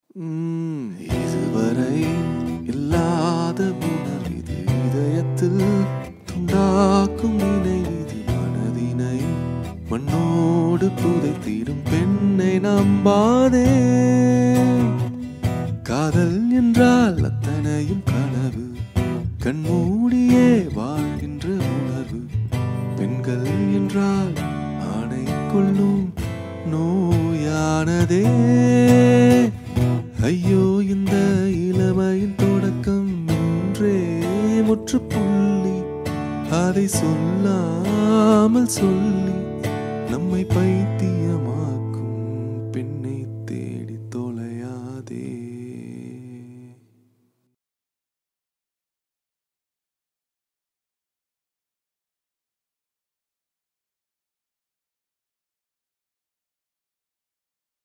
உம், இதுவரை இல்லாத உணர்வு இது இதயத்தில் துண்டாக்கும் நினைவு மனதினை மண்ணோடு புதைத்திடும் பெண்ணை நம்பாதே காதல் என்றால் அத்தனையும் கனவு கண்மூடியே வாழ்கின்ற உணர்வு பெண்கள் என்றால் ஆணை கொள்ளும் நோயானதே ஐயோ இந்த இளமையின் தொடக்கம் இன்றே முற்றுப்புள்ளி அதை சொல்லாமல் சொல்லி நம்மை பைத்திய